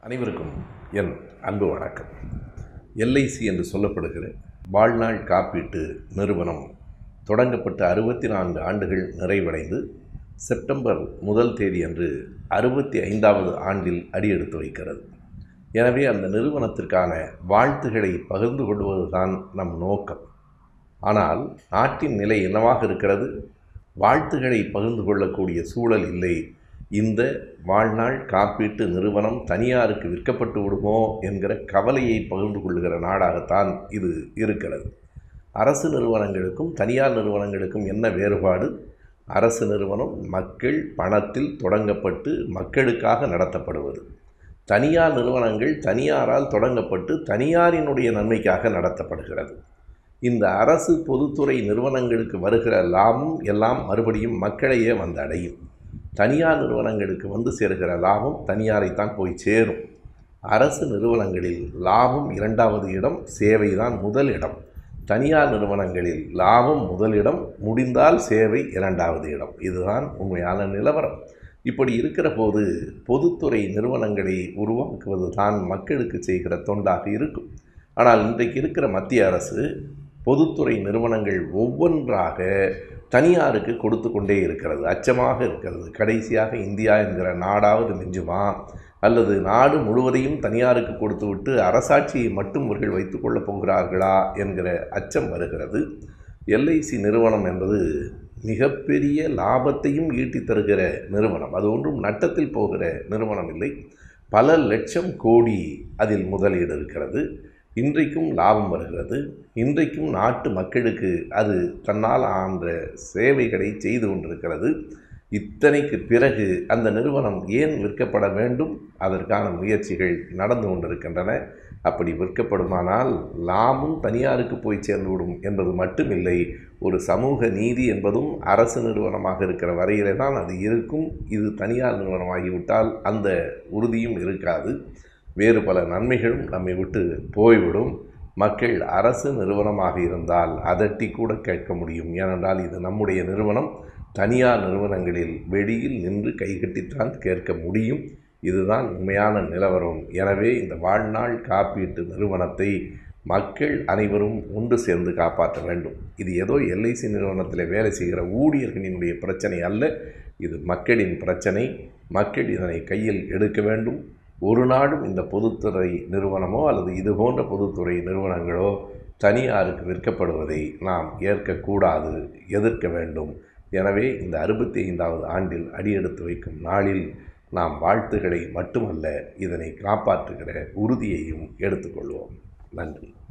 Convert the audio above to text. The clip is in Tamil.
அனைவருக்கும் என் அன்பு வணக்கம் எல்ஐசி என்று சொல்லப்படுகிற வாழ்நாள் காப்பீட்டு நிறுவனம் தொடங்கப்பட்ட அறுபத்தி நான்கு ஆண்டுகள் நிறைவடைந்து செப்டம்பர் முதல் தேதி அன்று அறுபத்தி ஐந்தாவது ஆண்டில் அடியெடுத்து வைக்கிறது எனவே அந்த நிறுவனத்திற்கான வாழ்த்துக்களை பகிர்ந்து கொள்வதுதான் நம் நோக்கம் ஆனால் நாட்டின் நிலை என்னவாக இருக்கிறது வாழ்த்துக்களை பகிர்ந்து கொள்ளக்கூடிய சூழல் இல்லை இந்த வாழ்நாள் காப்பீட்டு நிறுவனம் தனியாருக்கு விற்கப்பட்டு விடுமோ என்கிற கவலையை பகிர்ந்து கொள்கிற நாடாகத்தான் இது இருக்கிறது அரசு நிறுவனங்களுக்கும் தனியார் நிறுவனங்களுக்கும் என்ன வேறுபாடு அரசு நிறுவனம் மக்கள் பணத்தில் தொடங்கப்பட்டு மக்களுக்காக நடத்தப்படுவது தனியார் நிறுவனங்கள் தனியாரால் தொடங்கப்பட்டு தனியாரினுடைய நன்மைக்காக நடத்தப்படுகிறது இந்த அரசு பொதுத்துறை நிறுவனங்களுக்கு வருகிற லாபம் எல்லாம் மறுபடியும் மக்களையே வந்து அடையும் தனியார் நிறுவனங்களுக்கு வந்து சேர்கிற லாபம் தனியாரைத்தான் போய் சேரும் அரசு நிறுவனங்களில் லாபம் இரண்டாவது இடம் சேவை தான் முதல் இடம் தனியார் நிறுவனங்களில் லாபம் முதலிடம் முடிந்தால் சேவை இரண்டாவது இடம் இதுதான் உண்மையான நிலவரம் இப்படி இருக்கிற போது பொதுத்துறை நிறுவனங்களை உருவாக்குவது தான் மக்களுக்கு செய்கிற தொண்டாக இருக்கும் ஆனால் இன்றைக்கு இருக்கிற மத்திய அரசு பொதுத்துறை நிறுவனங்கள் ஒவ்வொன்றாக தனியாருக்கு கொடுத்து கொண்டே இருக்கிறது அச்சமாக இருக்கிறது கடைசியாக இந்தியா என்கிற நாடாவது மிஞ்சுமா அல்லது நாடு முழுவதையும் தனியாருக்கு கொடுத்து விட்டு அரசாட்சியை மட்டும் இவர்கள் வைத்துக்கொள்ளப் போகிறார்களா என்கிற அச்சம் வருகிறது எல்ஐசி நிறுவனம் என்பது மிகப்பெரிய லாபத்தையும் ஈட்டி தருகிற நிறுவனம் அது ஒன்றும் நட்டத்தில் போகிற நிறுவனம் இல்லை பல லட்சம் கோடி அதில் முதலீடு இருக்கிறது இன்றைக்கும் லாபம் வருகிறது இன்றைக்கும் நாட்டு மக்களுக்கு அது தன்னால் ஆன்ற சேவைகளை செய்து கொண்டிருக்கிறது இத்தனைக்கு பிறகு அந்த நிறுவனம் ஏன் விற்கப்பட வேண்டும் அதற்கான முயற்சிகள் நடந்து கொண்டிருக்கின்றன அப்படி விற்கப்படுமானால் லாபம் தனியாருக்கு போய் சேர்ந்துவிடும் என்பது மட்டுமில்லை ஒரு சமூக நீதி என்பதும் அரசு நிறுவனமாக இருக்கிற வரையிலே தான் அது இருக்கும் இது தனியார் நிறுவனமாகிவிட்டால் அந்த உறுதியும் இருக்காது வேறு பல நன்மைகளும் நம்மை விட்டு போய்விடும் மக்கள் அரசு நிறுவனமாக இருந்தால் அதட்டி கூட கேட்க முடியும் ஏனென்றால் இது நம்முடைய நிறுவனம் தனியார் நிறுவனங்களில் வெளியில் நின்று கைகட்டித்தான் கேட்க முடியும் இதுதான் உண்மையான நிலவரம் எனவே இந்த வாழ்நாள் காப்பீட்டு நிறுவனத்தை மக்கள் அனைவரும் ஒன்று சேர்ந்து காப்பாற்ற வேண்டும் இது ஏதோ எல்ஐசி நிறுவனத்தில் வேலை செய்கிற ஊழியர்களினுடைய பிரச்சனை அல்ல இது மக்களின் பிரச்சனை மக்கள் இதனை கையில் எடுக்க வேண்டும் ஒரு நாடும் இந்த பொதுத்துறை நிறுவனமோ அல்லது இது போன்ற பொதுத்துறை நிறுவனங்களோ தனியாருக்கு விற்கப்படுவதை நாம் ஏற்கக்கூடாது எதிர்க்க வேண்டும் எனவே இந்த அறுபத்தி ஐந்தாவது ஆண்டில் அடியெடுத்து வைக்கும் நாளில் நாம் வாழ்த்துக்களை மட்டுமல்ல இதனை காப்பாற்றுகிற உறுதியையும் எடுத்துக்கொள்வோம் நன்றி